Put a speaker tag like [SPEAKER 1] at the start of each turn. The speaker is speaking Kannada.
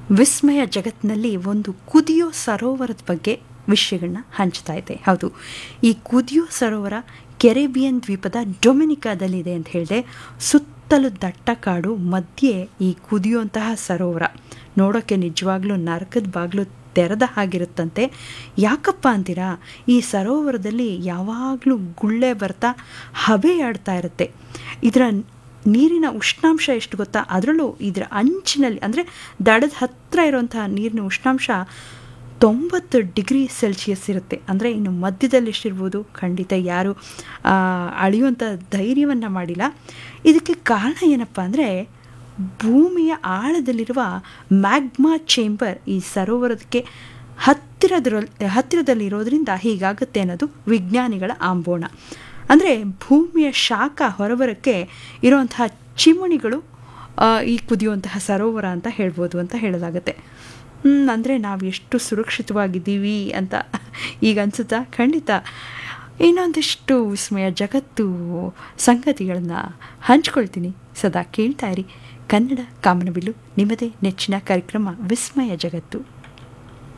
[SPEAKER 1] ವಿಸ್ಮಯ ಜಗತ್ತಿನಲ್ಲಿ ಒಂದು ಕುದಿಯೋ ಸರೋವರದ ಬಗ್ಗೆ ವಿಷಯಗಳನ್ನ ಹಂಚ್ತಾ ಇದೆ ಹೌದು ಈ ಕುದಿಯೋ ಸರೋವರ ಕೆರೆಬಿಯನ್ ದ್ವೀಪದ ಡೊಮಿನಿಕಾದಲ್ಲಿದೆ ಅಂತ ಹೇಳಿದೆ ಸುತ್ತಲೂ ದಟ್ಟ ಕಾಡು ಮಧ್ಯೆ ಈ ಕುದಿಯುವಂತಹ ಸರೋವರ ನೋಡೋಕ್ಕೆ ನಿಜವಾಗ್ಲೂ ನರಕದ ಬಾಗಿಲು ತೆರೆದ ಹಾಗಿರುತ್ತಂತೆ ಯಾಕಪ್ಪ ಅಂತೀರಾ ಈ ಸರೋವರದಲ್ಲಿ ಯಾವಾಗಲೂ ಗುಳ್ಳೆ ಬರ್ತಾ ಹಬೆಯಾಡ್ತಾ ಇರುತ್ತೆ ಇದರ ನೀರಿನ ಉಷ್ಣಾಂಶ ಎಷ್ಟು ಗೊತ್ತಾ ಅದರಲ್ಲೂ ಇದರ ಅಂಚಿನಲ್ಲಿ ಅಂದರೆ ದಡದ ಹತ್ತಿರ ಇರುವಂತಹ ನೀರಿನ ಉಷ್ಣಾಂಶ ತೊಂಬತ್ತು ಡಿಗ್ರಿ ಸೆಲ್ಸಿಯಸ್ ಇರುತ್ತೆ ಅಂದರೆ ಇನ್ನು ಮಧ್ಯದಲ್ಲಿ ಎಷ್ಟಿರ್ಬೋದು ಖಂಡಿತ ಯಾರು ಅಳೆಯುವಂಥ ಧೈರ್ಯವನ್ನು ಮಾಡಿಲ್ಲ ಇದಕ್ಕೆ ಕಾರಣ ಏನಪ್ಪ ಅಂದರೆ ಭೂಮಿಯ ಆಳದಲ್ಲಿರುವ ಮ್ಯಾಗ್ಮಾ ಚೇಂಬರ್ ಈ ಸರೋವರಕ್ಕೆ ಹತ್ತಿರದಲ್ಲಿ ಹತ್ತಿರದಲ್ಲಿರೋದ್ರಿಂದ ಹೀಗಾಗುತ್ತೆ ಅನ್ನೋದು ವಿಜ್ಞಾನಿಗಳ ಆಂಬೋಣ ಅಂದರೆ ಭೂಮಿಯ ಶಾಖ ಹೊರಬರೋಕ್ಕೆ ಇರುವಂತಹ ಚಿಮಣಿಗಳು ಈ ಕುದಿಯುವಂತಹ ಸರೋವರ ಅಂತ ಹೇಳ್ಬೋದು ಅಂತ ಹೇಳಲಾಗುತ್ತೆ ಅಂದರೆ ನಾವು ಎಷ್ಟು ಸುರಕ್ಷಿತವಾಗಿದ್ದೀವಿ ಅಂತ ಈಗ ಅನಿಸುತ್ತಾ ಖಂಡಿತ ಇನ್ನೊಂದಿಷ್ಟು ವಿಸ್ಮಯ ಜಗತ್ತು ಸಂಗತಿಗಳನ್ನು ಹಂಚ್ಕೊಳ್ತೀನಿ ಸದಾ ಕೇಳ್ತಾ ಇರಿ ಕನ್ನಡ ಕಾಮನಬಿಲ್ಲು ನಿಮ್ಮದೇ ನೆಚ್ಚಿನ ಕಾರ್ಯಕ್ರಮ ವಿಸ್ಮಯ ಜಗತ್ತು